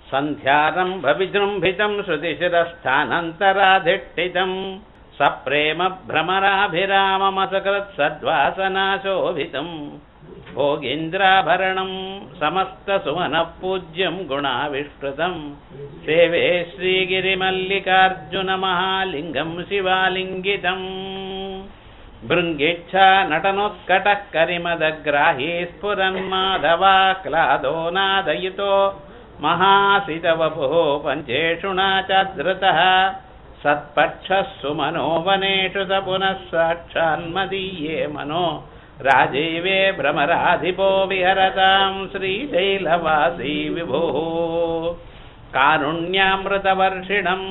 सन्ध्यारम्भविजृम्भितम् श्रुतिशिरस्थानन्तराधिष्ठितम् सप्रेमभ्रमराभिराममसकृत् सद्वासनाशोभितम् भोगीन्द्राभरणम् समस्तसुमनः पूज्यम् गुणाविष्कृतम् सेवे श्रीगिरिमल्लिकार्जुनमहालिङ्गम् शिवालिङ्गितम् भृङ्गेच्छा नटनोत्कटः करिमदग्राही स्फुरन्माधवाक्लादो नादयितो महासितवपुः पञ्चेषुणा च धृतः सत्पक्षः सुमनो वनेषु स पुनः साक्षान्मदीये मनो राजीवे भ्रमराधिपो विहरतां श्रीशैलवासी विभुः कारुण्यामृतवर्षिणम्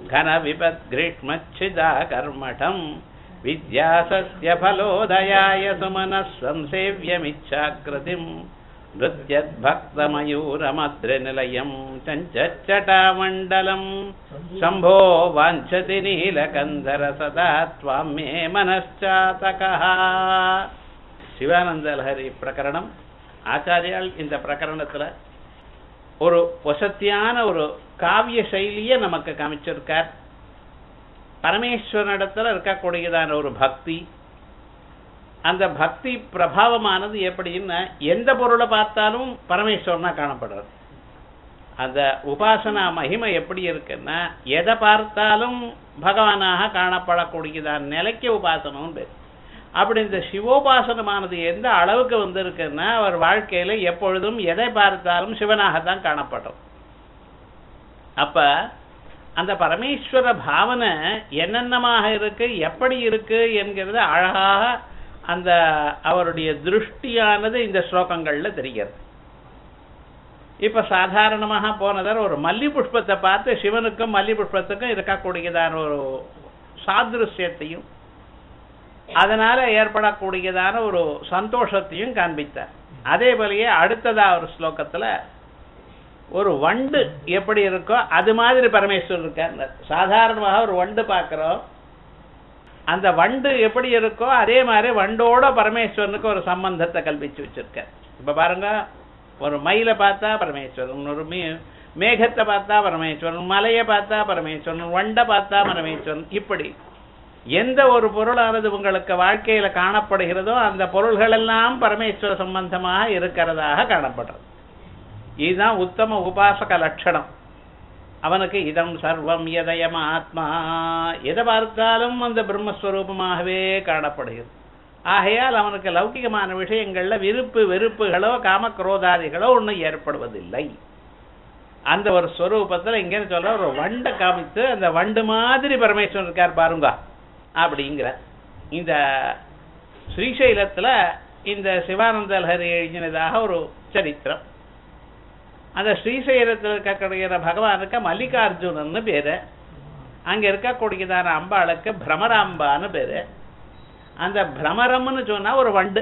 घनविपद्ग्रीष्मच्छिदाकर्मठम् विद्यासस्य फलोदयाय सुमनः संसेव्यमिच्छाकृतिम् नृत्यद्भक्तमयूरमद्रिनिलयम् चञ्चच्चटामण्डलम् शम्भो वाञ्छति नीलकन्धर सदा त्वां मे மனச்சாதகः சிவானந்த லஹரி பிரகரணம் ஆச்சாரியால் இந்த பிரகரணத்துல ஒரு வசத்தியான ஒரு காவிய சைலியை நமக்கு காமிச்சிருக்கார் பரமேஸ்வரனிடத்துல இருக்கக்கூடியதான ஒரு பக்தி அந்த பக்தி பிரபாவமானது எப்படின்னா எந்த பொருளை பார்த்தாலும் பரமேஸ்வரனா காணப்படுறது அந்த உபாசனா மகிமை எப்படி இருக்குன்னா எதை பார்த்தாலும் பகவானாக காணப்படக்கூடியதான நிலைக்கு உபாசனம் பேர் அப்படி இந்த சிவோபாசனமானது எந்த அளவுக்கு வந்திருக்குன்னா அவர் வாழ்க்கையில எப்பொழுதும் எதை பார்த்தாலும் சிவனாகத்தான் காணப்படும் அப்ப அந்த பரமேஸ்வர பாவனை என்னென்னமாக இருக்கு எப்படி இருக்கு என்கிறது அழகாக அந்த அவருடைய திருஷ்டியானது இந்த ஸ்லோகங்கள்ல தெரிகிறது இப்ப சாதாரணமாக போனதர் ஒரு மல்லி புஷ்பத்தை பார்த்து சிவனுக்கும் மல்லி புஷ்பத்துக்கும் இருக்கக்கூடியதான ஒரு சாதிருஷ்யத்தையும் அதனால ஏற்படக்கூடியதான ஒரு சந்தோஷத்தையும் காண்பித்தார் அதே போலயே அடுத்ததா ஒரு ஸ்லோகத்துல ஒரு வண்டு எப்படி இருக்கோ அது மாதிரி பரமேஸ்வரர் இருக்கார் சாதாரணமாக ஒரு வண்டு பார்க்கிறோம் அந்த வண்டு எப்படி இருக்கோ அதே மாதிரி வண்டோட பரமேஸ்வரனுக்கு ஒரு சம்பந்தத்தை கல்பிச்சு வச்சிருக்கார் இப்ப பாருங்க ஒரு மயிலை பார்த்தா பரமேஸ்வரன் ஒரு மீ மேகத்தை பார்த்தா பரமேஸ்வரன் மலையை பார்த்தா பரமேஸ்வரன் வண்டை பார்த்தா பரமேஸ்வரன் இப்படி எந்த ஒரு பொருளானது உங்களுக்கு வாழ்க்கையில காணப்படுகிறதோ அந்த பொருள்கள் எல்லாம் பரமேஸ்வர சம்பந்தமாக இருக்கிறதாக காணப்படுறது இதுதான் உத்தம உபாசக லட்சணம் அவனுக்கு இதம் சர்வம் எதயம் ஆத்மா எதை பார்த்தாலும் அந்த பிரம்மஸ்வரூபமாகவே காணப்படுகிறது ஆகையால் அவனுக்கு லௌகிகமான விஷயங்கள்ல விருப்பு வெறுப்புகளோ காமக்ரோதாதிகளோ ஒன்றும் ஏற்படுவதில்லை அந்த ஒரு ஸ்வரூபத்தில் இங்கேன்னு சொல்ற ஒரு வண்டை காமித்து அந்த வண்டு மாதிரி பரமேஸ்வரன் இருக்கார் பாருங்க அப்படிங்கிற இந்த ஸ்ரீசைலத்துல இந்த சிவானந்த லஹரி எழுதினதாக ஒரு சரித்திரம் அந்த ஸ்ரீசைலத்தில் இருக்கக்கூடிய பகவானுக்கு மல்லிகார்ஜுனன்னு பேரு அங்க இருக்கக்கூடியதான அம்பாளுக்கு பிரமராம்பான்னு பேரு அந்த பிரமரம்னு சொன்னா ஒரு வண்டு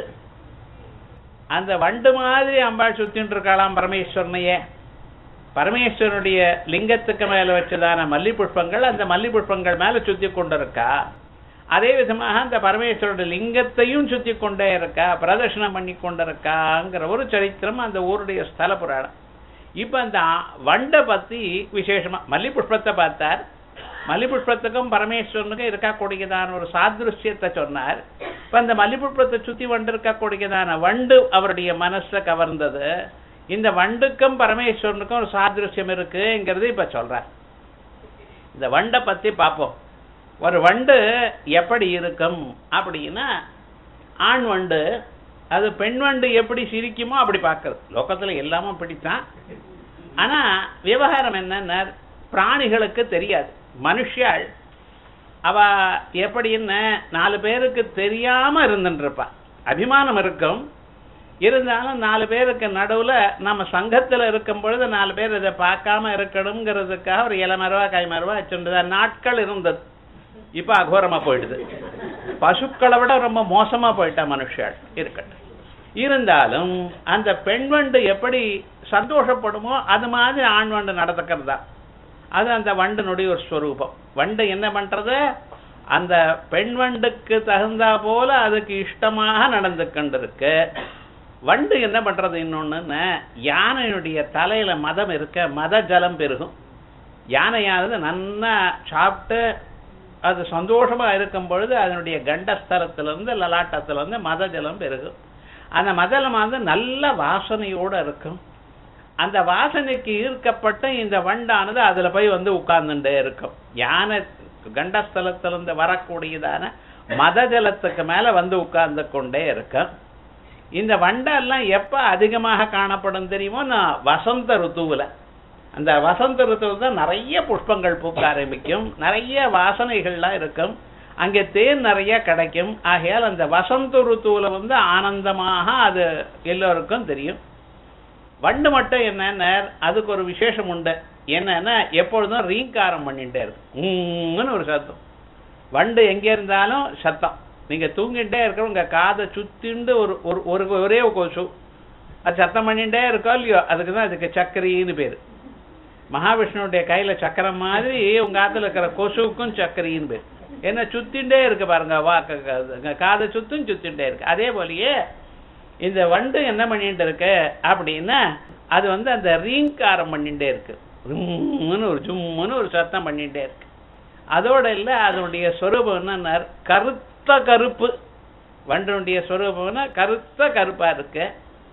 அந்த வண்டு மாதிரி அம்பாள் சுத்தின்னு இருக்காளாம் பரமேஸ்வரனையே பரமேஸ்வரனுடைய லிங்கத்துக்கு மேல வச்சதான மல்லி புஷ்பங்கள் அந்த மல்லி புஷ்பங்கள் மேல சுத்தி கொண்டிருக்கா அதே விதமாக அந்த பரமேஸ்வரோட லிங்கத்தையும் சுத்தி கொண்டே இருக்கா பிரதர்ஷனம் பண்ணி கொண்டிருக்காங்கிற ஒரு சரித்திரம் அந்த ஊருடைய ஸ்தல புராணம் இப்ப அந்த வண்டை பத்தி விசேஷமா மல்லி புஷ்பத்தை பார்த்தார் மல்லி புஷ்பத்துக்கும் பரமேஸ்வரனுக்கும் இருக்கக்கூடியதான ஒரு சாதிருஷ்யத்தை சொன்னார் இப்ப அந்த மல்லி புஷ்பத்தை சுத்தி வண்டு இருக்கக்கூடியதான வண்டு அவருடைய மனசை கவர்ந்தது இந்த வண்டுக்கும் பரமேஸ்வரனுக்கும் ஒரு சாதிருஷ்யம் இருக்குங்கிறது இப்ப சொல்றார் இந்த வண்டை பத்தி பார்ப்போம் ஒரு வண்டு எப்படி இருக்கும் அப்படின்னா ஆண் வண்டு அது பெண் வண்டு எப்படி சிரிக்குமோ அப்படி பார்க்கறது லோகத்துல எல்லாமே பிடித்தான் ஆனா விவகாரம் என்னன்னா பிராணிகளுக்கு தெரியாது மனுஷாள் அவ எப்படின்னு நாலு பேருக்கு தெரியாம இருந்துட்டு இருப்பா அபிமானம் இருக்கும் இருந்தாலும் நாலு பேருக்கு நடுவுல நம்ம சங்கத்துல இருக்கும் பொழுது நாலு பேர் இதை பார்க்காம இருக்கணுங்கிறதுக்காக ஒரு இளமரவா கைமரவா வச்சுட்டு நாட்கள் இருந்தது இப்ப அகோரமா போயிடுது பசுக்களை விட ரொம்ப மோசமா போயிட்டா மனுஷாள் இருக்கட்டும் இருந்தாலும் அந்த பெண் வண்டு எப்படி சந்தோஷப்படுமோ அது மாதிரி ஆண் வண்டு நடந்துக்கிறதா அது அந்த வண்டனுடைய ஒரு ஸ்வரூபம் வண்டு என்ன பண்றது அந்த பெண் வண்டுக்கு தகுந்தா போல அதுக்கு இஷ்டமாக நடந்து கொண்டிருக்கு வண்டு என்ன பண்றது இன்னொன்னு யானையுடைய தலையில மதம் இருக்க மத ஜலம் பெருகும் யானையானது நன்னா சாப்பிட்டு அது சந்தோஷமா இருக்கும் பொழுது அதனுடைய கண்டஸ்தலத்திலிருந்து லலாட்டத்திலிருந்து மத ஜலம் பெருகும் அந்த மதலம் வந்து நல்ல வாசனையோட இருக்கும் அந்த வாசனைக்கு ஈர்க்கப்பட்ட இந்த வண்டானது அதுல போய் வந்து உட்கார்ந்துட்டே இருக்கும் யானை கண்டஸ்தலத்திலிருந்து வரக்கூடியதான மத ஜலத்துக்கு மேல வந்து உட்கார்ந்து கொண்டே இருக்கும் இந்த வண்டெல்லாம் எப்ப அதிகமாக காணப்படும் தெரியுமோ நான் வசந்த ருத்துவுல அந்த வசந்த ருத்துவில் தான் நிறைய புஷ்பங்கள் பூக்க ஆரம்பிக்கும் நிறைய வாசனைகள்லாம் இருக்கும் அங்கே தேன் நிறைய கிடைக்கும் ஆகையால் அந்த வசந்த ருத்துவுல வந்து ஆனந்தமாக அது எல்லோருக்கும் தெரியும் வண்டு மட்டும் என்னன்னா அதுக்கு ஒரு விசேஷம் உண்டு என்னன்னா எப்பொழுதும் ரீங்காரம் பண்ணிட்டே இருக்கும் உம்னு ஒரு சத்தம் வண்டு எங்க இருந்தாலும் சத்தம் நீங்க தூங்கிட்டே இருக்கிற உங்க காதை சுத்திண்டு ஒரு ஒரு ஒரு ஒரே ஒரு கொசு அது சத்தம் பண்ணிட்டே இருக்கோ இல்லையோ அதுக்கு தான் அதுக்கு சக்கரின்னு பேரு மகாவிஷ்ணுடைய கையில சக்கரம் மாதிரி உங்க ஆத்துல இருக்கிற கொசுவுக்கும் சக்கரின்னு பேர் ஏன்னா சுத்திண்டே இருக்கு பாருங்க வா க- க- காதை சுத்தும் சுத்திண்டே இருக்கு அதே போலயே இந்த வண்டு என்ன பண்ணிட்டு இருக்கு அப்படின்னா அது வந்து அந்த ரீங்காரம் பண்ணிட்டே இருக்கு ரும்முன்னு ஒரு ஜும்முன்னு ஒரு சத்தம் பண்ணிட்டே இருக்கு அதோட இல்ல அதனுடைய சொரூபம் என்னன்னா கருத்த கருப்பு வண்டனுடைய சொரூபம்னா கருத்த கருப்பா இருக்கு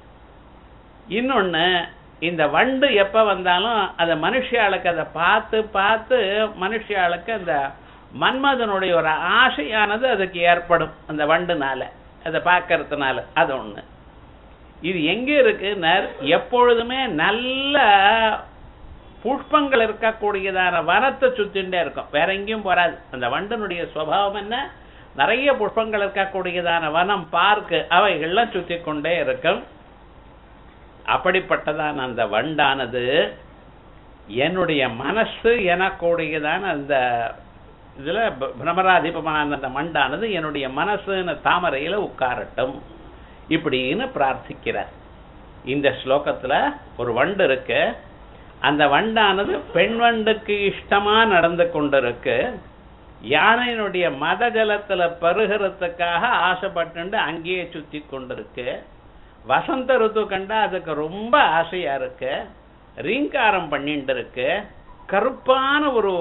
இன்னொன்னு இந்த வண்டு எப்ப வந்தாலும் அந்த மனுஷியாளுக்கு அதை பார்த்து பார்த்து மனுஷியாளுக்கு அந்த மன்மதனுடைய ஒரு ஆசையானது அதுக்கு ஏற்படும் அந்த வண்டுனால அதை பார்க்கறதுனால அது ஒண்ணு இது எங்க இருக்குன்னா எப்பொழுதுமே நல்ல புஷ்பங்கள் இருக்கக்கூடியதான வனத்தை சுத்திண்டே இருக்கும் வேற எங்கேயும் போறாது அந்த வண்டனுடைய சுபாவம் என்ன நிறைய புஷ்பங்கள் இருக்கக்கூடியதான வனம் பார்க்கு அவைகள்லாம் சுத்தி கொண்டே இருக்கும் அப்படிப்பட்டதான அந்த வண்டானது என்னுடைய மனசு எனக்கூடியதான அந்த இதுல ப- பிரமராதிபமான அந்த மண்டானது என்னுடைய மனசுன்னு தாமரையில உட்காரட்டும் இப்படின்னு பிரார்த்திக்கிறார் இந்த ஸ்லோகத்துல ஒரு வண்டு இருக்கு அந்த வண்டானது பெண் வண்டுக்கு இஷ்டமா நடந்து கொண்டிருக்கு யானையினுடைய மத ஜலத்துல பருகிறதுக்காக ஆசைப்பட்டு அங்கேயே சுத்தி கொண்டிருக்கு வசந்த ருத்து கண்டா அதுக்கு ரொம்ப ஆசையா இருக்கு ரீங்காரம் பண்ணிட்டு இருக்கு கருப்பான ஒரு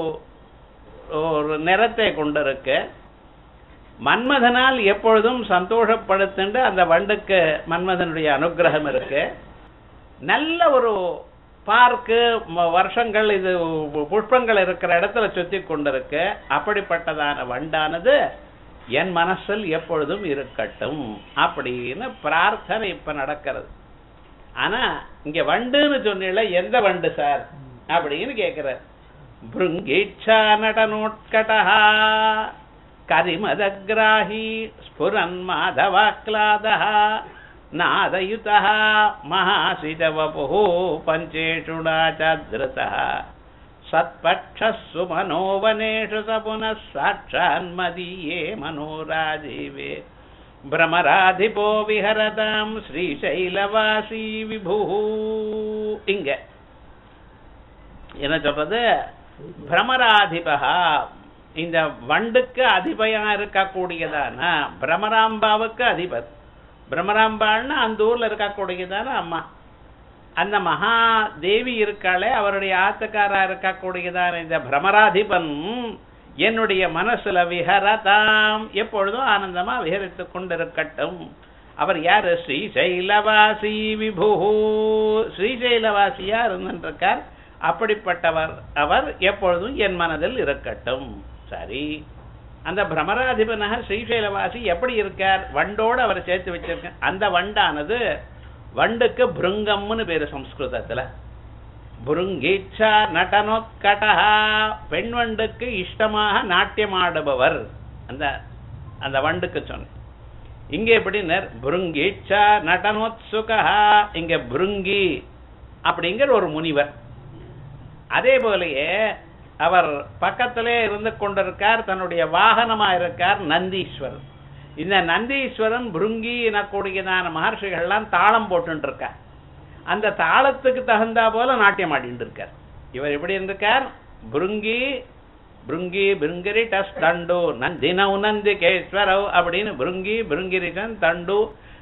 ஒரு நிறத்தை கொண்டிருக்கு மன்மதனால் எப்பொழுதும் சந்தோஷப்படுத்துண்டு அந்த வண்டுக்கு மன்மதனுடைய அனுகிரகம் இருக்கு நல்ல ஒரு பார்க்கு ம- வருஷங்கள் இது புஷ்பங்கள் இருக்கிற இடத்துல சுத்தி கொண்டிருக்கு அப்படிப்பட்டதான வண்டானது என் மனசில் எப்பொழுதும் இருக்கட்டும் அப்படின்னு பிரார்த்தனை இப்ப நடக்கிறது ஆனா இங்க வண்டுன்னு சொன்னீங்கள எந்த வண்டு சார் அப்படின்னு கேக்குறார் பிருங்கீட்சா நடனோட்கடா கரிமதகிராஹி ஸ்புரன் மாதவாக்லாதா நாதயுதः महासिजवपुः पञ्चेषुणाचाधृतः सत्पक्षः सुमनोवनेषु स पुनः साक्षान्मदीये मनोराजीवे भ्रमराधिपो विहरताम् श्रीशैलवासी विभुः இங்க என்ன சொல்றது பிரமராதிபகா இந்த வண்டுக்கு அதிபயா இருக்கக்கூடியதான பிரமராம்பாவுக்கு அதிபர் பிரம்மராம்பாள்னா அந்த ஊர்ல இருக்கக்கூடியதான அம்மா அந்த மகா தேவி இருக்காளே அவருடைய ஆத்துக்காரா இருக்கக்கூடியதான இந்த பிரமராதிபன் என்னுடைய மனசுல விஹரதாம் எப்பொழுதும் ஆனந்தமா விஹரித்துக் கொண்டிருக்கட்டும் அவர் யாரு ஸ்ரீசைலவாசி விபு ஸ்ரீசைலவாசியா இருந்திருக்கார் அப்படிப்பட்டவர் அவர் எப்பொழுதும் என் மனதில் இருக்கட்டும் சரி அந்த பிரமராதிபனாக ஸ்ரீசைலவாசி எப்படி இருக்கார் வண்டோடு அவர் சேர்த்து வச்சிருக்க அந்த வண்டானது வண்டுக்கு பிருங்கம்னு பேரு சம்ஸ்கிருதத்துல புருங்கீச்சா நடனோத்கடா பெண் வண்டுக்கு இஷ்டமாக நாட்டியமாடுபவர் அந்த அந்த வண்டுக்கு சொன்ன இங்க எப்படின்னர் புருங்கீச்சா நடனோத்சுகா இங்க புருங்கி அப்படிங்கிற ஒரு முனிவர் அதே போலயே அவர் பக்கத்திலே இருந்து கொண்டிருக்கார் தன்னுடைய வாகனமா இருக்கார் நந்தீஸ்வரர் இந்த நந்தீஸ்வரன் புருங்கி எனக்கூடியதான மகர்ஷிகள்லாம் தாளம் போட்டுட்டு இருக்கார் அந்த தாளத்துக்கு தகுந்தா போல நாட்டியம் ஆடிட்டு இருக்கார் இவர் எப்படி இருந்திருக்கார் புருங்கி புருங்கி பிருங்கிரிட்டஸ் தண்டு நந்தினவு நந்திகேஸ்வரவ் அப்படின்னு புருங்கி பிருங்கிரிட்டன் தண்டு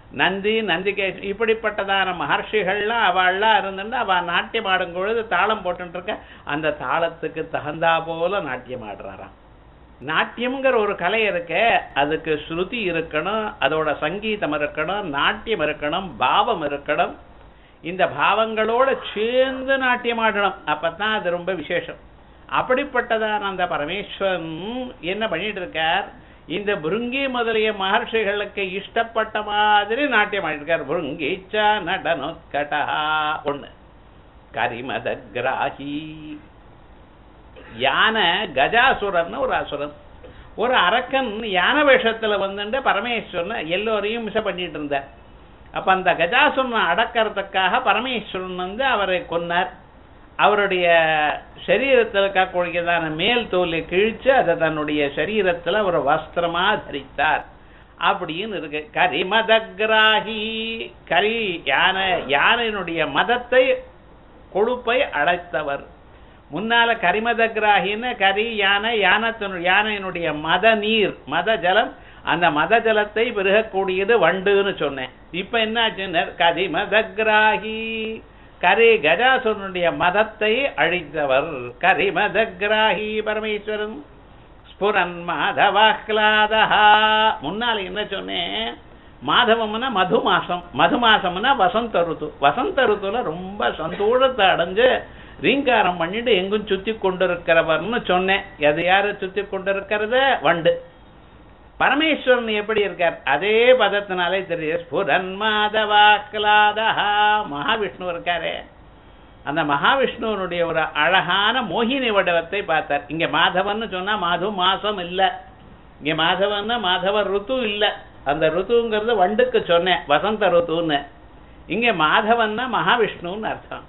நந்தி நந்திகேஷ் இப்படிப்பட்டதான மகர்ஷிகள்லாம் அவள்லாம் இருந்துட்டு அவ நாட்டியம் ஆடும் பொழுது தாளம் போட்டுட்டு இருக்க அந்த தாளத்துக்கு தகுந்தா போல நாட்டியம் ஆடுறாராம் நாட்டியம்ங்கிற ஒரு கலை இருக்கு அதுக்கு ஸ்ருதி இருக்கணும் அதோட சங்கீதம் இருக்கணும் நாட்டியம் இருக்கணும் பாவம் இருக்கணும் இந்த பாவங்களோட சேர்ந்து நாட்டியம் ஆடணும் அப்பதான் அது ரொம்ப விசேஷம் அப்படிப்பட்டதான அந்த பரமேஸ்வரன் என்ன பண்ணிட்டு இருக்கார் இந்த புருங்கி முதலிய மகர்ஷிகளுக்கு இஷ்டப்பட்ட மாதிரி நாட்டியம் ஆடிருக்கார் புருங்கீச்ச நடனோத்கடா ஒண்ணு கரிமத கிராகி யானை கஜாசுரன் ஒரு அசுரன் ஒரு அரக்கன் யானை வேஷத்துல வந்துட்டு பரமேஸ்வரன் எல்லோரையும் மிச பண்ணிட்டு இருந்தார் அப்ப அந்த கஜாசுரனை அடக்கிறதுக்காக பரமேஸ்வரன் வந்து அவரை கொன்னார் அவருடைய சரீரத்தில் இருக்கக்கூடியதான மேல் தோலை கிழிச்சு அதை தன்னுடைய சரீரத்துல ஒரு வஸ்திரமா தரித்தார் அப்படின்னு இருக்கு கரிமதகிராகி கரி யானை யானையினுடைய மதத்தை கொழுப்பை அழைத்தவர் முன்னால கரிமதகிராகின்னு கரி யானை யானத்தினு யானையினுடைய மத நீர் மத ஜலம் அந்த மத ஜலத்தை பெருகக்கூடியது வண்டுன்னு சொன்னேன் இப்ப என்னாச்சுன்னு கரிமதகிராகி கரி கஜாசுரனுடைய மதத்தை அழித்தவர் கரிமதகிராகி பரமேஸ்வரன் ஸ்புரன் மாதவாஹ்லாதா முன்னால என்ன சொன்னேன் மாதவம்னா மது மாசம் மது மாசம்னா வசந்த ருத்து வசந்த ருத்துல ரொம்ப சந்தோஷத்தை அடைஞ்சு ரீங்காரம் பண்ணிட்டு எங்கும் சுத்தி கொண்டிருக்கிறவர்னு சொன்னேன் எது யாரு சுத்தி கொண்டிருக்கிறது வண்டு பரமேஸ்வரன் எப்படி இருக்கார் அதே பதத்தினாலே தெரியும் ஸ்புரன் மாதவாக்லாதா மகாவிஷ்ணு இருக்காரே அந்த மகாவிஷ்ணுவனுடைய ஒரு அழகான மோகினி வடிவத்தை பார்த்தார் இங்க மாதவன்னு சொன்னா மாது மாசம் இல்ல இங்க மாதவன்னா மாதவ ருத்து இல்ல அந்த ருத்துங்கிறது வண்டுக்கு சொன்னேன் வசந்த ருத்துன்னு இங்க மாதவன்னா மகாவிஷ்ணுன்னு அர்த்தம்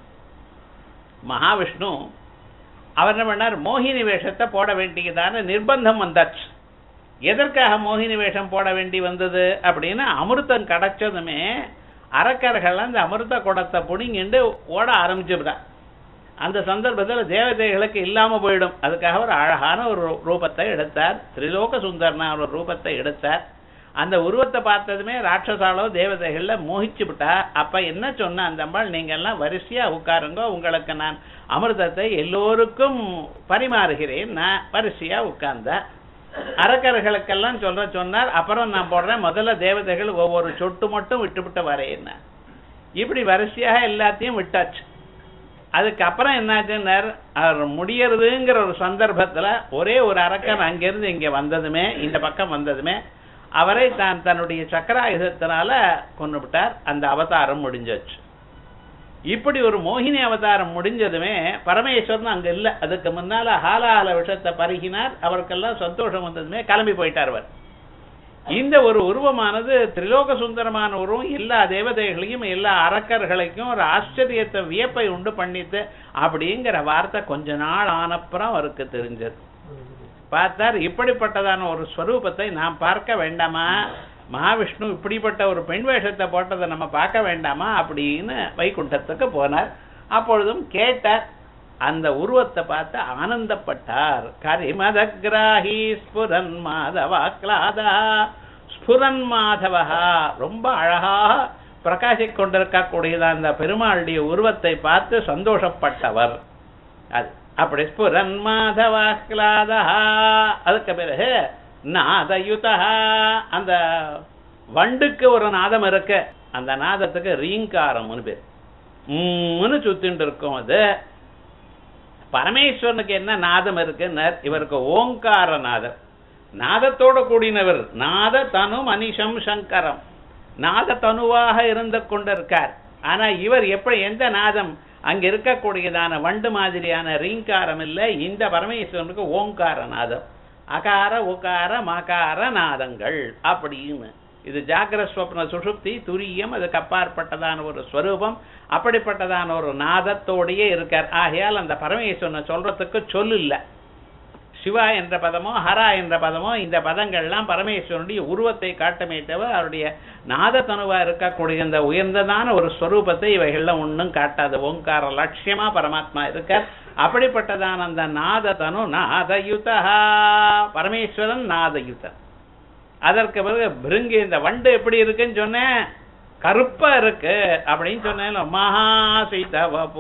மகாவிஷ்ணு அவர் என்ன பண்ணார் மோகினி வேஷத்தை போட வேண்டியதான நிர்பந்தம் வந்தாச்சு எதற்காக மோகினி வேஷம் போட வேண்டி வந்தது அப்படின்னா அமிர்தம் கிடைச்சதுமே அரக்கர்கள் அந்த அமிர்த குடத்தை புடிங்கிண்டு ஓட ஆரம்பிச்சுவிடா அந்த சந்தர்ப்பத்தில் தேவதைகளுக்கு இல்லாம போயிடும் அதுக்காக ஒரு அழகான ஒரு ரூபத்தை எடுத்தார் திரிலோக சுந்தர்னா ஒரு ரூபத்தை எடுத்தார் அந்த உருவத்தை பார்த்ததுமே ராட்சசாலோ தேவதைகள்ல மோகிச்சு விட்டா அப்ப என்ன சொன்ன அந்த அம்பாள் நீங்க எல்லாம் வரிசையா உட்காருங்க உங்களுக்கு நான் அமிர்தத்தை எல்லோருக்கும் பரிமாறுகிறேன் நான் வரிசையா உட்கார்ந்த அரக்கர்களுக்கெல்லாம் சொல்ற சொன்னார் அப்புறம் நான் போடுறேன் முதல்ல தேவதைகள் ஒவ்வொரு சொட்டு மட்டும் விட்டுவிட்டு வரேன் இப்படி வரிசையாக எல்லாத்தையும் விட்டாச்சு அதுக்கப்புறம் என்னாச்சுன்னார் அவர் முடியறதுங்கிற ஒரு சந்தர்ப்பத்துல ஒரே ஒரு அரக்கன் அங்கிருந்து இங்க வந்ததுமே இந்த பக்கம் வந்ததுமே அவரை தான் தன்னுடைய சக்கராயுதத்தினால கொண்டு விட்டார் அந்த அவதாரம் முடிஞ்சாச்சு இப்படி ஒரு மோகினி அவதாரம் முடிஞ்சதுமே பரமேஸ்வரன் அங்க இல்ல அதுக்கு முன்னால ஹாலால விஷத்தை பருகினார் அவருக்கெல்லாம் சந்தோஷம் வந்ததுமே கிளம்பி போயிட்டார் அவர் இந்த ஒரு உருவமானது திரிலோக சுந்தரமான உருவம் எல்லா தேவதைகளையும் எல்லா அரக்கர்களையும் ஒரு ஆச்சரியத்தை வியப்பை உண்டு பண்ணிட்டு அப்படிங்கிற வார்த்தை கொஞ்ச நாள் ஆனப்புறம் அவருக்கு தெரிஞ்சது பார்த்தார் இப்படிப்பட்டதான ஒரு ஸ்வரூபத்தை நாம் பார்க்க வேண்டாமா மகாவிஷ்ணு இப்படிப்பட்ட ஒரு பெண் வேஷத்தை போட்டதை நம்ம பார்க்க வேண்டாமா அப்படின்னு வைகுண்டத்துக்கு போனார் அப்பொழுதும் கேட்டார் அந்த உருவத்தை பார்த்து ஆனந்தப்பட்டார் கரிமதகிராஹி ஸ்புரன் மாதவாக்லாதா ஸ்புரன் மாதவா ரொம்ப அழகாக பிரகாசிக் கொண்டிருக்கக்கூடியத அந்த பெருமாளுடைய உருவத்தை பார்த்து சந்தோஷப்பட்டவர் அது அப்படி ஸ்புரன் மாதவாக்லாதா அதுக்கு பிறகு நாதயுதா அந்த வண்டுக்கு ஒரு நாதம் இருக்கு அந்த நாதத்துக்கு ரீங்காரம்னு பேர் உம்னு சுத்திட்டு இருக்கும் அது பரமேஸ்வரனுக்கு என்ன நாதம் இருக்குன்னார் இவருக்கு ஓங்கார நாதம் நாதத்தோட கூடினவர் நாத தனு மனிஷம் சங்கரம் நாத தனுவாக இருந்து கொண்டிருக்கார் ஆனா இவர் எப்படி எந்த நாதம் அங்க இருக்கக்கூடியதான வண்டு மாதிரியான ரீங்காரம் இல்லை இந்த பரமேஸ்வரனுக்கு ஓங்கார நாதம் அகார உகார மகார நாதங்கள் அப்படின்னு இது ஜாகிர ஸ்வப்ன சுஷுப்தி துரியம் அதுக்கு அப்பாற்பட்டதான ஒரு ஸ்வரூபம் அப்படிப்பட்டதான ஒரு நாதத்தோடையே இருக்கார் ஆகையால் அந்த பரமேஸ்வரனை சொல்றதுக்கு சொல் இல்லை சிவா என்ற பதமோ ஹரா என்ற பதமோ இந்த பதங்கள்லாம் பரமேஸ்வரனுடைய உருவத்தை காட்டுமே தவிர அவருடைய நாதத்தனுவா இருக்கக்கூடிய இந்த உயர்ந்ததான ஒரு ஸ்வரூபத்தை இவைகள்லாம் ஒன்றும் காட்டாது ஓங்கார லட்சியமா பரமாத்மா இருக்கார் அப்படிப்பட்டதான அந்த நாததனு நாதயுதா பரமேஸ்வரன் நாதயுதன் அதற்கு பிறகு பிருங்கு இந்த வண்டு எப்படி இருக்குன்னு சொன்னேன் கருப்பா இருக்கு அப்படின்னு சொன்னேன் மகாசீத வபு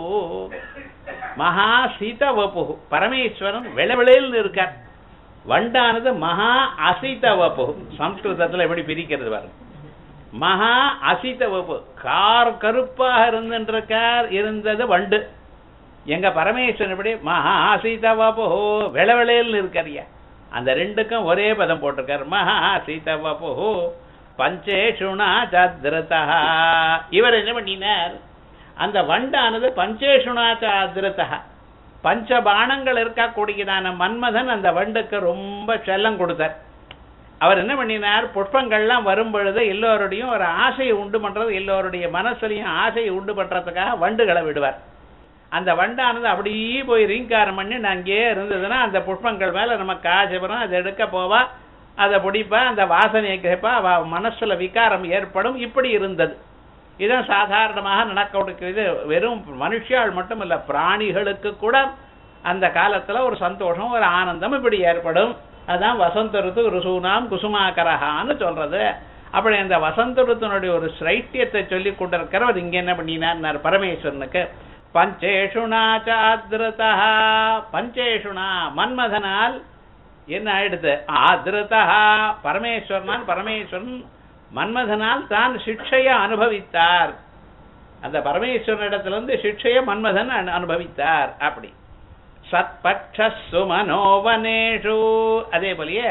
மகா சீத வபு பரமேஸ்வரன் வெளவெளியில் இருக்கார் வண்டானது மகா அசீத வபு சம்ஸ்கிருதத்துல எப்படி பிரிக்கிறது பாருங்க மகா அசித வபு கார் கருப்பாக இருந்துருக்கார் இருந்தது வண்டு எங்க பரமேஸ்வரன் எப்படி மகா அசீத வபு வெளவெளியில் இருக்காரியா அந்த ரெண்டுக்கும் ஒரே பதம் போட்டிருக்கார் மகா அசீத வபு பஞ்சேஷுணா சத்ரதா இவர் என்ன பண்ணினார் அந்த வண்டானது பஞ்சேஷுணா சத்ரதா பஞ்ச பானங்கள் இருக்கக்கூடியதான மன்மதன் அந்த வண்டுக்கு ரொம்ப செல்லம் கொடுத்தார் அவர் என்ன பண்ணினார் புஷ்பங்கள்லாம் வரும் பொழுது எல்லோருடையும் ஒரு ஆசையை உண்டு பண்றது எல்லோருடைய மனசுலையும் ஆசையை உண்டு பண்றதுக்காக வண்டுகளை விடுவார் அந்த வண்டானது அப்படியே போய் ரீங்காரம் பண்ணி நான் அங்கேயே இருந்ததுன்னா அந்த புஷ்பங்கள் மேல நமக்கு ஆசை வரும் அதை எடுக்க போவா அதை பிடிப்பா அந்த வாசனையை கேட்பா அவ மனசுல விகாரம் ஏற்படும் இப்படி இருந்தது இதான் சாதாரணமாக நடக்கக்கூடியது வெறும் மனுஷியால் மட்டும் இல்ல பிராணிகளுக்கு கூட அந்த காலத்துல ஒரு சந்தோஷம் ஒரு ஆனந்தம் இப்படி ஏற்படும் அதான் வசந்த ருத்து ருசூனாம் குசுமாகரஹான்னு சொல்றது அப்படி அந்த வசந்த ருத்துனுடைய ஒரு ஸ்ரைட்டியத்தை சொல்லி கொண்டிருக்கிறவர் இங்க என்ன பண்ணினார் பரமேஸ்வரனுக்கு பஞ்சேஷுனா சாதிரதா பஞ்சேஷுனா மன்மதனால் என்ன ஆயிடுது ஆதிரதா பரமேஸ்வரனால் பரமேஸ்வரன் மன்மதனால் தான் சிக்ஷைய அனுபவித்தார் அந்த பரமேஸ்வரனிடத்திலிருந்து சிக்ஷைய மன்மதன் அனு- அனுபவித்தார் அப்படி சத்பக்ஷ சுமனோவனேஷு அதே போலயே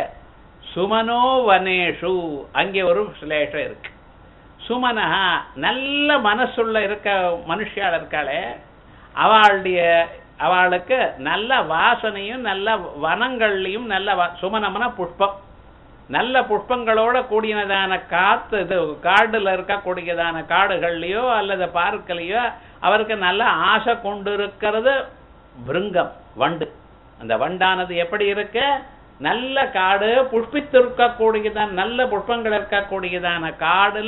சுமனோவனேஷு அங்கே ஒரு சிலேஷம் இருக்கு சுமனஹா நல்ல மனசுள்ள இருக்க மனுஷியாள் இருக்காளே அவளுடைய அவளுக்கு நல்ல வாசனையும் நல்ல வனங்கள்லையும் நல்ல வ- சுமனம்னா புஷ்பம் நல்ல புஷ்பங்களோட கூடியதான காத்து இது காடுல இருக்கக்கூடியதான காடுகள்லயோ அல்லது பார்க்கலையோ அவருக்கு நல்ல ஆசை கொண்டு இருக்கிறது பிருங்கம் வண்டு அந்த வண்டானது எப்படி இருக்கு நல்ல காடு புஷ்பித்திருக்கக்கூடியதான நல்ல புஷ்பங்கள் இருக்கக்கூடியதான காடுல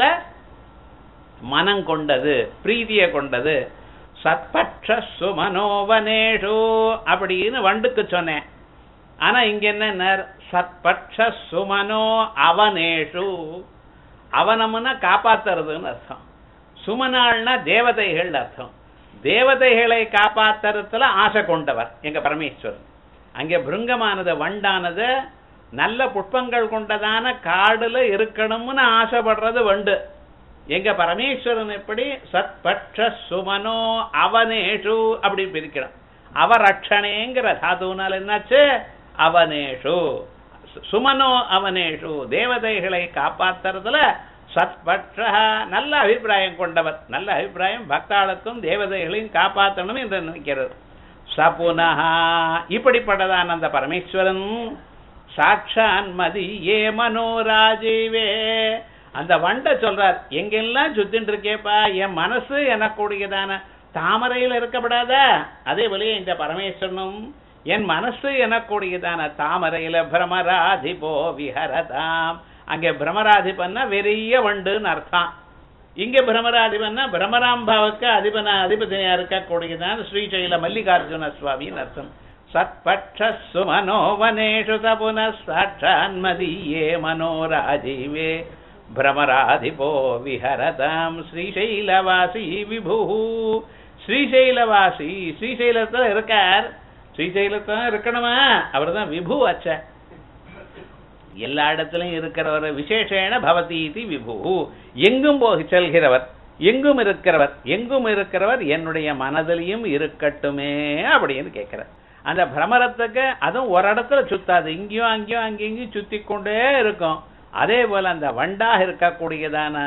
மனம் கொண்டது பிரீதியை கொண்டது சத்பட்ச சுமனோவனேஷு அப்படின்னு வண்டுக்கு சொன்னேன் ஆனா இங்க என்ன சத்பட்ச சுமனோ அவனேஷு அவனம்னா காப்பாத்துறதுன்னு அர்த்தம் சுமனாள்னா தேவதைகள் அர்த்தம் தேவதைகளை காப்பாத்துறதுல ஆசை கொண்டவர் எங்க பரமேஸ்வரன் அங்கே பிருங்கமானது வண்டானது நல்ல புஷ்பங்கள் கொண்டதான காடுல இருக்கணும்னு ஆசைப்படுறது வண்டு எங்க பரமேஸ்வரன் எப்படி சத்பட்ச சுமனோ அவனேஷு அப்படி பிரிக்கணும் அவரட்சணேங்கிற தாதுனால என்னாச்சு அவனேஷு சு- சுமனோ அவனேஷு தேவதைகளை காப்பாத்துறதுல சத்பட்ச நல்ல அபிப்பிராயம் கொண்டவர் நல்ல அபிப்பிராயம் பக்தாளுக்கும் தேவதைகளையும் காப்பாற்றணும் என்று நினைக்கிறது சபுனஹா இப்படிப்பட்டதான் அந்த பரமேஸ்வரன் சாட்சான் மதி ஏ மனோராஜீவே அந்த வண்டை சொல்றார் எங்கெல்லாம் சுத்தின்னு இருக்கேப்பா என் மனசு எனக்கூடியதான தாமரையில் இருக்கப்படாதா அதே போல இந்த பரமேஸ்வரனும் என் மனசு எனக்கூடியதான தாமரையில பிரமராதிபோ விஹரதாம் அங்கே பிரமராதிபன்னா வெறிய வண்டுன்னு அர்த்தம் இங்க பிரமராதிபன்னா பிரமராம்பாவுக்கு அதிபன அதிபதியா இருக்கக்கூடியதான் ஸ்ரீசைல மல்லிகார்ஜுன சுவாமின்னு அர்த்தம் சத்பட்ச சுமனோவனேஷு தபுன சாட்சான்மதீயே மனோராஜீவே பிரமராதிபோ விஹரதாம் ஸ்ரீசைலவாசி விபு ஸ்ரீசைலவாசி ஸ்ரீசைலத்துல இருக்கார் ஸ்ரீசைலத்தான் இருக்கணுமா அவர்தான் விபு அச்ச எல்லா இடத்திலும் இருக்கிறவர் விசேஷேன பவதி இது விபு எங்கும் போய் செல்கிறவர் எங்கும் இருக்கிறவர் எங்கும் இருக்கிறவர் என்னுடைய மனதிலையும் இருக்கட்டுமே அப்படின்னு கேட்கிறார் அந்த பிரமரத்துக்கு அதுவும் ஒரு இடத்துல சுத்தாது இங்கேயும் அங்கேயும் அங்கேயும் இங்கேயும் சுத்தி கொண்டே இருக்கும் அதே போல அந்த வண்டாக இருக்கக்கூடியதான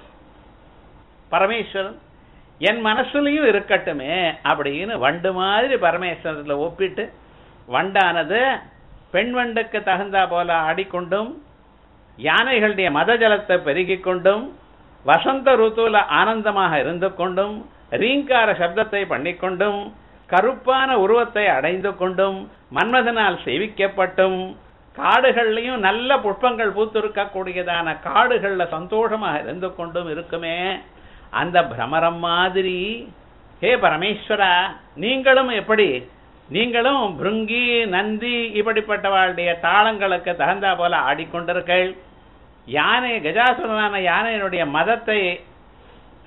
பரமேஸ்வரன் என் மனசுலயும் இருக்கட்டுமே அப்படின்னு வண்டு மாதிரி பரமேஸ்வரத்துல ஒப்பிட்டு வண்டானது பெண் வண்டுக்கு தகுந்தா போல ஆடிக்கொண்டும் யானைகளுடைய மத ஜலத்தை பெருகிக் கொண்டும் வசந்த ருத்துல ஆனந்தமாக இருந்து கொண்டும் ரீங்கார சப்தத்தை பண்ணிக்கொண்டும் கருப்பான உருவத்தை அடைந்து கொண்டும் மன்மதனால் சேவிக்கப்பட்டும் காடுகள்லையும் நல்ல புஷ்பங்கள் பூத்திருக்கக்கூடியதான காடுகள்ல சந்தோஷமாக இருந்து கொண்டும் இருக்குமே அந்த பிரமரம் மாதிரி ஹே பரமேஸ்வரா நீங்களும் எப்படி நீங்களும் பிருங்கி நந்தி இப்படிப்பட்டவாளுடைய தாளங்களுக்கு தகுந்தா போல ஆடிக்கொண்டிருக்கள் யானை கஜாசுரனான யானையினுடைய மதத்தை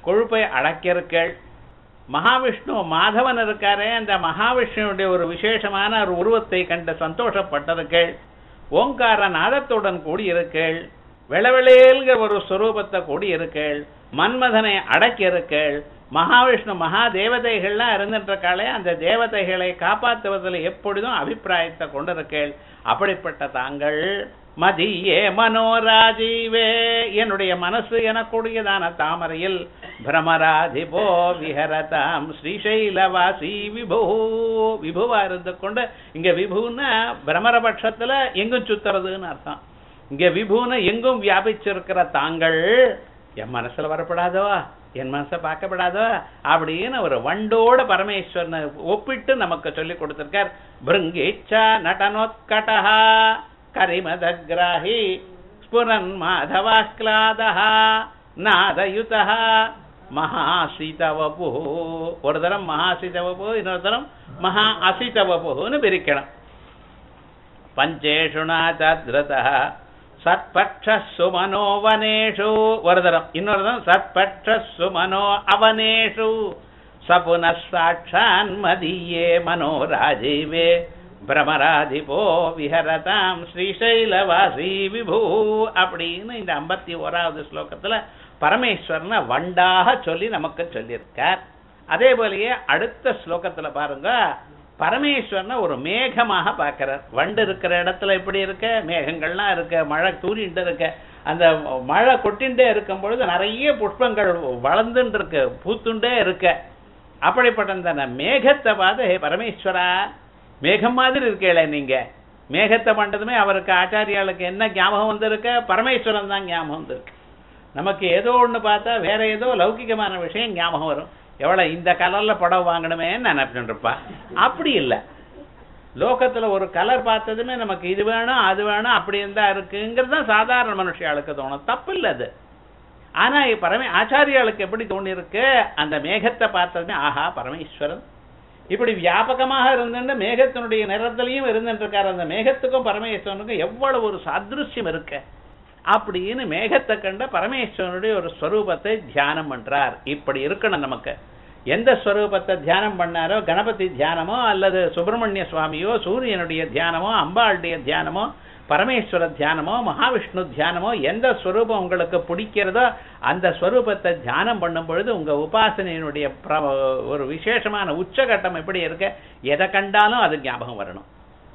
கொழுப்பை அடக்கியிருக்கள் மகாவிஷ்ணு மாதவன் இருக்காரே அந்த மகாவிஷ்ணுடைய ஒரு விசேஷமான ஒரு உருவத்தை கண்டு சந்தோஷப்பட்டிருக்கள் ஓங்கார நாதத்துடன் கூடியிருக்கள் வெளவெளேல்கிற ஒரு ஸ்வரூபத்தை கூடியிருக்கள் மன்மதனை அடக்கி இருக்கள் மகாவிஷ்ணு மகா தேவதைகள்லாம் இருந்துட்டு இருக்காளே அந்த தேவதைகளை காப்பாற்றுவதில் எப்பொழுதும் அபிப்பிராயத்தை கொண்டிருக்கேள் அப்படிப்பட்ட தாங்கள் மதியே மனோராஜீவே என்னுடைய மனசு எனக்கூடியதான தாமரையில் பிரமராதிபோ விஹரதாம் ஸ்ரீசைலவாசி விபு விபுவா இருந்து கொண்டு இங்க விபுன்னா பிரமரபட்சத்துல எங்கும் சுத்துறதுன்னு அர்த்தம் இங்க விபுன்னு எங்கும் வியாபிச்சிருக்கிற தாங்கள் என் மனசுல வரப்படாதோ என் மனசை பார்க்கப்படாதோ அப்படின்னு ஒரு வண்டோட பரமேஸ்வரனை ஒப்பிட்டு நமக்கு சொல்லி கொடுத்திருக்கார் பிருங்கேச்சா நடனோத்கடா கரிமதகிராஹி ஸ்புரன் மாதவாக்லாதா நாதயுதா மகாசிதவபு ஒரு தரம் மகாசிதவபு இன்னொரு தரம் மகா அசிதவபுன்னு பிரிக்கணும் பஞ்சேஷு நாச்சாத்ரதா சத்பக்ஷு மனோ வனேஷு ஒரு தரம் இன்னொரு தரம் சத்பக்ஷு மனோ அவனேஷு சபுன சாட்சான் மதியே மனோ ராஜீவே பிரமராதிபோ விஹரதாம் ஸ்ரீசைலவாசி விபூ அப்படின்னு இந்த ஐம்பத்தி ஓராவது ஸ்லோகத்துல பரமேஸ்வரனை வண்டாக சொல்லி நமக்கு சொல்லியிருக்கார் அதே போலயே அடுத்த ஸ்லோகத்துல பாருங்க பரமேஸ்வரனை ஒரு மேகமாக பார்க்கிறார் வண்டு இருக்கிற இடத்துல எப்படி இருக்க மேகங்கள்லாம் இருக்க மழை தூரிட்டு இருக்க அந்த மழை கொட்டின்றே இருக்கும் பொழுது நிறைய புஷ்பங்கள் வளர்ந்துட்டு இருக்கு பூத்துண்டே இருக்க அப்படிப்பட்ட அந்த மேகத்தை பார்த்து "ஹே பரமேஸ்வரா மேகம் மாதிரி இருக்கேளே நீங்க மேகத்தை பண்றதுமே அவருக்கு ஆச்சாரியாளுக்கு என்ன ஞாபகம் வந்திருக்க பரமேஸ்வரன் தான் ஞாபகம் வந்திருக்கு நமக்கு ஏதோ ஒண்ணு பார்த்தா வேற ஏதோ லௌகிகமான விஷயம் ஞாபகம் வரும் எவ்வளவு இந்த கலர்ல புடவை வாங்கணுமேன்னு நினைச்சுட்டு இருப்பா அப்படி இல்லை லோகத்துல ஒரு கலர் பார்த்ததுமே நமக்கு இது வேணும் அது வேணும் அப்படி இருந்தா இருக்குங்கிறது தான் சாதாரண மனுஷியாளுக்கு தோணும் தப்பு இல்லை அது ஆனா பரமே ஆச்சாரியாளுக்கு எப்படி தோணிருக்கு அந்த மேகத்தை பார்த்ததுமே ஆஹா பரமேஸ்வரன் இப்படி வியாபகமாக இருந்துட்டு மேகத்தினுடைய நிறத்திலையும் இருந்துட்டு இருக்காரு அந்த மேகத்துக்கும் பரமேஸ்வரனுக்கும் எவ்வளவு ஒரு சாதிருஷ்யம் இருக்கு அப்படின்னு மேகத்தை கண்ட பரமேஸ்வரனுடைய ஒரு ஸ்வரூபத்தை தியானம் பண்றார் இப்படி இருக்கணும் நமக்கு எந்த ஸ்வரூபத்தை தியானம் பண்ணாரோ கணபதி தியானமோ அல்லது சுப்பிரமணிய சுவாமியோ சூரியனுடைய தியானமோ அம்பாளுடைய தியானமோ பரமேஸ்வர தியானமோ மகாவிஷ்ணு தியானமோ எந்த ஸ்வரூபம் உங்களுக்கு பிடிக்கிறதோ அந்த ஸ்வரூபத்தை தியானம் பண்ணும் பொழுது உங்க உபாசனையினுடைய பிர- ஒரு விசேஷமான உச்சகட்டம் எப்படி இருக்க எதை கண்டாலும் அது ஞாபகம் வரணும்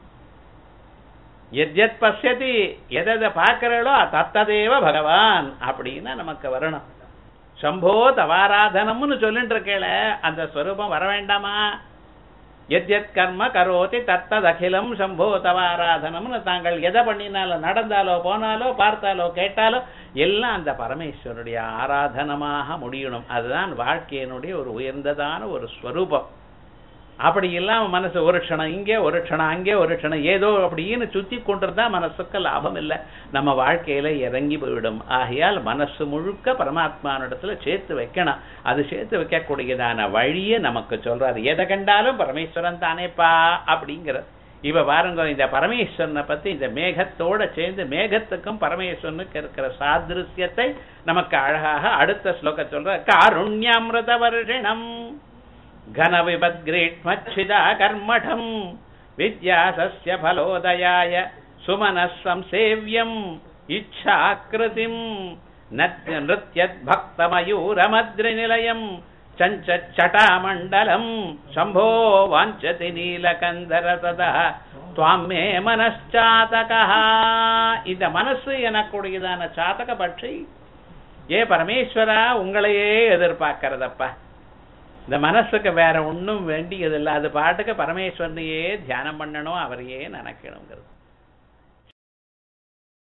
எத்யத் பசியதி எதை பார்க்கிறீங்களோ தத்ததேவ பகவான் அப்படின்னா நமக்கு வரணும் சம்போ தவாராதனம்னு சொல்லிட்டு இருக்கேள அந்த ஸ்வரூபம் வர வேண்டாமா எத்யத் கர்ம கரோதி தத்தத் அகிலம் சம்போ தவாராதனம்னு தாங்கள் எதை பண்ணினாலும் நடந்தாலோ போனாலோ பார்த்தாலோ கேட்டாலோ எல்லாம் அந்த பரமேஸ்வருடைய ஆராதனமாக முடியணும் அதுதான் வாழ்க்கையினுடைய ஒரு உயர்ந்ததான ஒரு ஸ்வரூபம் அப்படி இல்லாம மனசு ஒரு க்ஷணம் இங்கே ஒரு க்ஷணம் அங்கே ஒரு க்ஷணம் ஏதோ அப்படின்னு சுத்தி கொண்டிருந்தா மனசுக்கு லாபம் இல்லை நம்ம வாழ்க்கையில இறங்கி போயிடும் ஆகையால் மனசு முழுக்க பரமாத்மானிடத்துல சேர்த்து வைக்கணும் அது சேர்த்து வைக்கக்கூடியதான வழியை நமக்கு சொல்றாரு எதை கண்டாலும் பரமேஸ்வரன் தானேப்பா அப்படிங்கிற இப்ப பாருங்க இந்த பரமேஸ்வரனை பத்தி இந்த மேகத்தோட சேர்ந்து மேகத்துக்கும் பரமேஸ்வரனுக்கு இருக்கிற சாதிருஷ்யத்தை நமக்கு அழகாக அடுத்த ஸ்லோக சொல்ற காருண்யாமிருத வருஷிணம் घनविपद्ग्रीष्मच्छिदा कर्मठम् विद्यासस्य फलोदयाय सुमनः संसेव्यम् इच्छाकृतिम् नृत्यद्भक्तमयूरमद्रिनिलयम् चञ्चच्छटामण्डलम् शम्भो वाञ्छति नीलकन्धर सदः துவாம் மே மனச்சாதகா இந்த மனசு எனக்கூடியதான சாதக பட்சி ஏ பரமேஸ்வரா உங்களையே எதிர்பார்க்கிறதப்பா இந்த மனசுக்கு வேற ஒண்ணும் வேண்டியதில்லை அது பாட்டுக்கு பரமேஸ்வரனையே தியானம் பண்ணணும் அவரையே நினைக்கணுங்கிறது